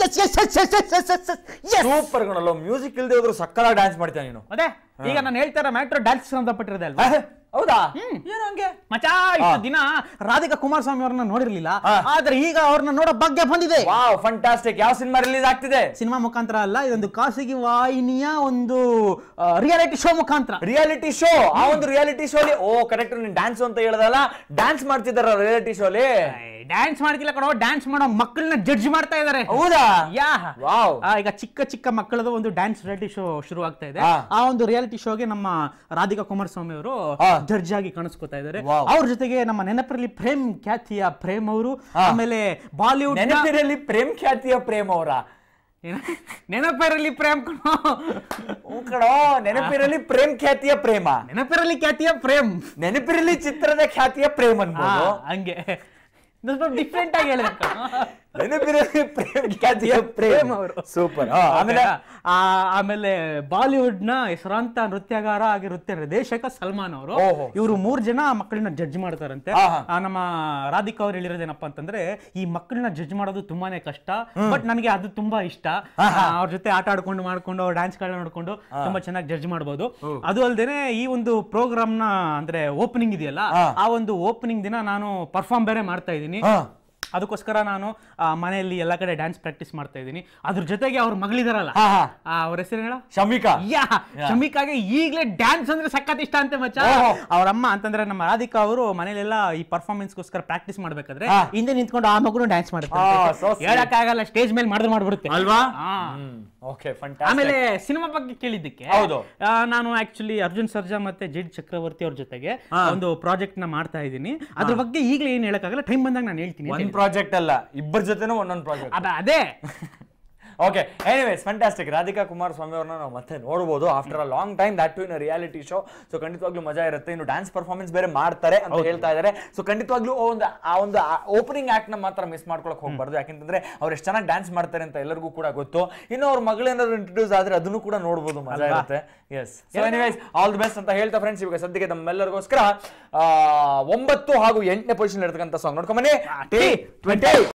S yes yes yes yes yes yes yes super ಕಣಲ್ಲ music ಇಲ್ದೇ ಹೋದ್ರು ಸಕ್ಕಲಾಗಿ dance ಮಾಡ್ತೀಯ ನೀನು ಅದೇ ಈಗ ನಾನು ಹೇಳ್ತಾ ಇರೋ ಮ್ಯಾಟ್ರ್ ಡ್ಯಾನ್ಸ್ ಸಂಬಂಧಪಟ್ಟಿರೋದೆ ಅಲ್ವಾ ಆಹ್, ಹೌದಾ ಏನು ಹಂಗೆ ಮಚಾ ಇಷ್ಟು ದಿನ ರಾಧಿಕಾ ಕುಮಾರಸ್ವಾಮಿ ಅವ್ರನ್ನ ನೋಡಿರ್ಲಿಲ್ಲ ಹಾ. ಆದ್ರೆ ಈಗ ಅವ್ರನ್ನ ನೋಡೋ ಭಾಗ್ಯ ಬಂದಿದೆ ವಾವ್ ಫಂಟಾಸ್ಟಿಕ್ ಯಾವ ಸಿನಿಮಾ ರಿಲೀಸ್ ಆಗ್ತಿದೆ ಸಿನಿಮಾ ಮುಖಾಂತರ ಅಲ್ಲ ಇದೊಂದು ಖಾಸಗಿ ವಾಹಿನಿಯ ಒಂದು ರಿಯಾಲಿಟಿ ಶೋ ಮುಖಾಂತರ ರಿಯಾಲಿಟಿ ಶೋ ಆ ಒಂದು ರಿಯಾಲಿಟಿ ಶೋಲಿ ಓ ಕರೆಕ್ಟ್ ನೀನ್ ಡ್ಯಾನ್ಸ್ ಅಂತ ಹೇಳ್ದಲ್ಲ ಡ್ಯಾನ್ಸ್ ಮಾಡ್ತಿದಾರ ರಿಯಾಲಿಟಿ ಶೋಲಿ ಡ್ಯಾನ್ಸ್ ಮಾಡ್ತಿಲ್ಲ ಕಣೋ ಡ್ಯಾನ್ಸ್ ಮಾಡೋ ಮಕ್ಕಳನ್ನ ಜಡ್ಜ್ ಮಾಡ್ತಾ ಇದಾರೆ ಹೌದಾ ಯಾ ವಾವ್ ಆ, ಈಗ ಚಿಕ್ಕ ಚಿಕ್ಕ ಮಕ್ಕಳದು ಒಂದು ಡ್ಯಾನ್ಸ್ ರಿಯಾಲಿಟಿ ಶೋ ಶುರು ಆಗ್ತಾ ಇದೆ ಹಾ. ಆ ಒಂದು ರಿಯಾಲಿಟಿ ಶೋಗೆ ನಮ್ಮ ರಾಧಿಕಾ ಕುಮಾರಸ್ವಾಮಿ ಅವರು ಹಾ. ಜಡ್ಜ್ ಆಗಿ ಕಾಣಿಸ್ಕೋತಾ ಇದ್ದಾರೆ ವಾವ್. ಅವ್ರ ಜೊತೆಗೆ ನಮ್ಮ ನೆನಪರಲ್ಲಿ ಪ್ರೇಮ್ ಖ್ಯಾತಿಯ ಪ್ರೇಮ್ ಅವರು ಹಾ. ಆಮೇಲೆ ಬಾಲಿವುಡ್ ನೆನಪಿರಲಿ ಪ್ರೇಮ್ ಖ್ಯಾತಿಯ ಪ್ರೇಮ್ ಅವರ ನೆನಪಿರಲಿ ಪ್ರೇಮ್ ಕಣೋ ಕಣೋ ನೆನಪಿರಲಿ ಪ್ರೇಮ್ ಖ್ಯಾತಿಯ ಪ್ರೇಮ ನೆನಪಿರಲಿ ಖ್ಯಾತಿಯ ಪ್ರೇಮ್ ನೆನಪಿರಲಿ ಚಿತ್ರದ ಖ್ಯಾತಿಯ ಪ್ರೇಮ್ ಹಾ, ಅನ್ಬೋದು ಹಂಗೆ ಸ್ವಲ್ಪ ಡಿಫ್ರೆಂಟ್ ಆಗಿ ಹೇಳಿದೆ ಕಣೋ. ನೆನಪಿರಲಿ ಪ್ರೇಮ್ ಖ್ಯಾತಿಯ ಪ್ರೇಮ್ ಪ್ರೇಮ್ ಅವರು ಸೂಪರ್ ಆಮೇಲೆ ಆ, ಆಮೇಲೆ ಬಾಲಿವುಡ್ ನ ಹೆಸರಾಂತ ನೃತ್ಯಗಾರ ಹಾಗೆ ನೃತ್ಯ ನಿರ್ದೇಶಕ ಸಲ್ಮಾನ್ ಅವರು ಓಹೋ. ಇವರು ಮೂರ್ ಜನ ಮಕ್ಕಳನ್ನ ಜಡ್ಜ್ ಮಾಡ್ತಾರಂತೆ ಆಹಾ. ಆ, ನಮ್ಮ ರಾಧಿಕಾ ಅವ್ರು ಹೇಳಿರೋದೇನಪ್ಪ ಅಂತಂದ್ರೆ ಈ ಮಕ್ಕಳನ್ನ ಜಡ್ಜ್ ಮಾಡೋದು ತುಂಬಾನೇ ಕಷ್ಟ ಬಟ್ ನನಗೆ ಅದು ತುಂಬಾ ಇಷ್ಟ ಆ, ಅವ್ರ ಜೊತೆ ಆಟ ಆಡ್ಕೊಂಡು ಮಾಡ್ಕೊಂಡು ಅವ್ರ ಡ್ಯಾನ್ಸ್ ಗಳನ್ನ ನೋಡ್ಕೊಂಡು ತುಂಬಾ ಚೆನ್ನಾಗಿ ಜಡ್ಜ್ ಮಾಡ್ಬೋದು ಅದು ಅಲ್ದೇನೆ ಈ ಒಂದು ಪ್ರೋಗ್ರಾಮ್ ನ ಅಂದ್ರೆ ಓಪನಿಂಗ್ ಇದೆಯಲ್ಲ ಹಾ. ಆ ಒಂದು ಓಪನಿಂಗ್ ದಿನ ನಾನು ಪರ್ಫಾರ್ಮ್ ಬೇರೆ ಮಾಡ್ತಾ ಇದ್ದೀನಿ ಹಾ. ಅದಕ್ಕೋಸ್ಕರ ನಾನು ಆ, ಮನೆಯಲ್ಲಿ ಎಲ್ಲ ಕಡೆ ಡ್ಯಾನ್ಸ್ ಪ್ರಾಕ್ಟೀಸ್ ಮಾಡ್ತಾ ಇದ್ದೀನಿ ಅದ್ರ ಜೊತೆಗೆ ಅವ್ರ ಮಗಳಿದಾರಲ್ಲ ಹಾ, ಹಾ. ಆ, ಅವ್ರ ಹೆಸರು ಹೇಳ ಶಮಿಕಾ ಯಾ ಶಮಿಕಾಗೆ ಈಗಲೇ ಡ್ಯಾನ್ಸ್ ಅಂದ್ರೆ ಸಖತ್ ಇಷ್ಟ ಅಂತೆ ಮಚ್ಚ ಓಹೋ. ಅವ್ರ ಅಮ್ಮ ಅಂತಂದ್ರೆ ನಮ್ಮ ರಾಧಿಕಾ ಅವರು ಮನೇಲೆಲ್ಲ ಈ ಪರ್ಫಾರ್ಮೆನ್ಸ್ ಗೋಸ್ಕರ ಪ್ರಾಕ್ಟೀಸ್ ಮಾಡ್ಬೇಕಾದ್ರೆ ಹಾ. ಹಿಂದೆ ನಿಂತ್ಕೊಂಡು ಆ ಮಗುನು ಡ್ಯಾನ್ಸ್ ಆ, so ಮಾಡುತ್ತೆ sweet. ಹೇಳಕ್ಕಾಗಲ್ಲ ಸ್ಟೇಜ್ ಮೇಲೆ ಮಾಡಿದ್ರೆ ಮಾಡ್ಬಿಡುತ್ತೆ ಅಲ್ವಾ ಹಾ. ಓಕೆ ಆಮೇಲೆ ಸಿನಿಮಾ ಬಗ್ಗೆ ಕೇಳಿದ್ದಕ್ಕೆ ಹೌದು. ಆ, ನಾನು ಆಕ್ಚುಲಿ ಅರ್ಜುನ್ ಸರ್ಜಾ ಮತ್ತೆ ಜೆಡ್ ಚಕ್ರವರ್ತಿ ಅವ್ರ ಜೊತೆಗೆ ಒಂದು ಪ್ರಾಜೆಕ್ಟ್ ನ ಮಾಡ್ತಾ ಇದ್ದೀನಿ ಅದ್ರ ಬಗ್ಗೆ ಈಗಲೇ ಏನ್ ಹೇಳಕ್ಕಾಗಲ್ಲ ಟೈಮ್ ಬಂದಾಗ ನಾನು ಹೇಳ್ತೀನಿ ಅಂತ ಒಂದ್ ಪ್ರಾಜೆಕ್ಟ್ ಅಲ್ಲ ಇಬ್ಬರ ಜೊತೆನೂ ಒಂದೊಂದು ಪ್ರಾಜೆಕ್ಟ್ ಅದ ಅದೇ okay anyways fantastic Radhika Kumaraswamy ಅವ್ರನ್ನ ನಾವು ಮತ್ತೆ ನೋಡ್ಬೋದು after a long time that too in reality show so ಖಂಡಿತವಾಗ್ಲೂ ಮಜಾ ಇರುತ್ತೆ ಇನ್ನು ಡ್ಯಾನ್ಸ್ ಪರ್ಫಾರ್ಮೆನ್ಸ್ ಬೇರೆ ಮಾಡ್ತಾರೆ ಅಂತ ಹೇಳ್ತಾ ಇದ್ದಾರೆ ಸೊ ಖಂಡಿತವಾಗ್ಲೂ ಆ ಒಂದು ಆ ಒಂದು ಓಪನಿಂಗ್ ಆಕ್ಟ್ ನ ಮಾತ್ರ ಮಿಸ್ ಮಾಡ್ಕೊಳಕ್ ಹೋಗ್ಬಾರ್ದು ಯಾಕೆಂತಂದ್ರೆ ಅವ್ರು ಎಷ್ಟು ಚೆನ್ನಾಗಿ ಡ್ಯಾನ್ಸ್ ಮಾಡ್ತಾರೆ ಅಂತ ಎಲ್ಲರಿಗೂ ಕೂಡ ಗೊತ್ತು ಇನ್ನು ಅವ್ರ ಮಗಳೇನಾದ್ರು ಇಂಟ್ರೊಡ್ಯೂಸ್ ಆದ್ರೆ ಅದನ್ನು ಕೂಡ ನೋಡ್ಬೋದು ಮಜಾ ಇರುತ್ತೆ yes so anyways all the best ಅಂತ ಹೇಳ್ತಾ ಫ್ರೆಂಡ್ಸ್ ಇವಾಗ ಸದ್ಯಕ್ಕೆ ನಮ್ಮೆಲ್ಲರಿಗೋಸ್ಕರ ಆ, ಒಂಬತ್ತು ಹಾಗೂ ಎಂಟನೇ ಪೊಸಿಷನ್ ಇರ್ತಕ್ಕಂಥ ಸಾಂಗ್ ನೋಡ್ಕೊಂಬನ್ನಿ ಟಿ ಟ್ವೆಂಟಿ